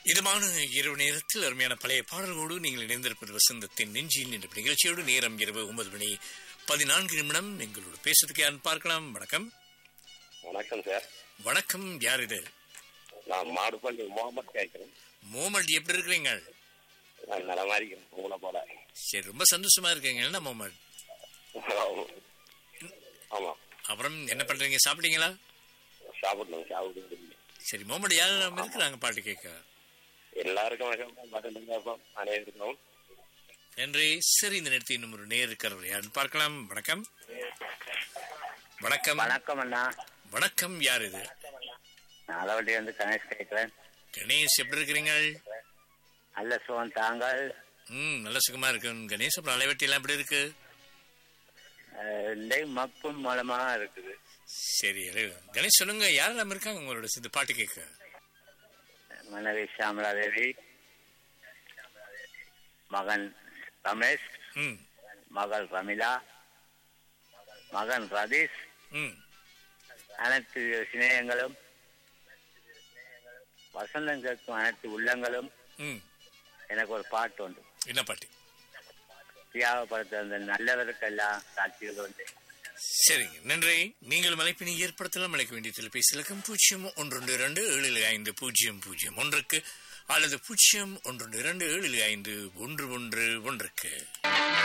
இதமான இரவு நேரத்தில் அருமையான பழைய பாடல்களோடு நீங்கள் இணைந்திருப்பது வசந்தத்தின் நெஞ்சில் என்ற நிகழ்ச்சியோடு நேரம் இரவு ஒன்பது மணி பதினான்கு நிமிடம் எங்களோடு பேசுறதுக்கு யாருன்னு பார்க்கலாம் வணக்கம் வணக்கம் சார் வணக்கம் யார் இது நான் மாடுபள்ளி முகமது கேட்கிறேன் மோமல்டி எப்படி இருக்கிறீங்க நான் நலமா இருக்கிறேன் உங்களை போல சரி ரொம்ப சந்தோஷமா இருக்கீங்க என்ன மோமல் ஆமா அப்புறம் என்ன பண்றீங்க சாப்பிட்டீங்களா சாப்பிடணும் சாப்பிடுங்க சரி மோமல் யார் நம்ம இருக்கிறாங்க பாட்டு கேட்க எல்லாருக்கும் வணக்கம் பட்டன் அனைவருக்கும் நன்றி சரி இந்த நேரத்தில் இன்னும் ஒரு நேர் இருக்கிறவர் யாருன்னு பார்க்கலாம் வணக்கம் வணக்கம் வணக்கம் அண்ணா வணக்கம் யார் இது நான் அளவட்டி வந்து கணேஷ் கேட்கிறேன் கணேஷ் எப்படி இருக்கிறீங்க நல்ல சுகம் தாங்கள் ம் நல்ல சுகமா இருக்கு கணேஷ் அப்புறம் அலைவட்டி எல்லாம் எப்படி இருக்கு அஹ், இல்லை மப்பும் மூலமா இருக்குது சரி அது கணேஷ் சொல்லுங்க யாரெல்லாம் இருக்காங்க உங்களோட இந்த பாட்டு கேட்க மனைவி ஷாமலா தேவி மகன் ரமேஷ் ம் மகள் ரமிளா மகன் ரதீஷ் ம் அனைத்து சிநேகங்களும் வசந்தம் கேட்கும் அனைத்து உள்ளங்களும் ம் எனக்கு ஒரு பாட்டு உண்டு என்ன பாட்டு தியாகப்படுத்த அந்த நல்லவருக்கெல்லாம் சாட்சிகள் உண்டு சரிங்க நன்றி நீங்கள் மலைப்பினை ஏற்படுத்தலாம் அழைக்க வேண்டிய தொலைபேசி இலக்கம் பூஜ்ஜியம் ஒன்று இரண்டு ஏழு ஐந்து பூஜ்ஜியம் பூஜ்ஜியம் ஒன்றுக்கு அல்லது பூஜ்ஜியம் ஒன்று இரண்டு ஏழு ஐந்து ஒன்று ஒன்று ஒன்றுக்கு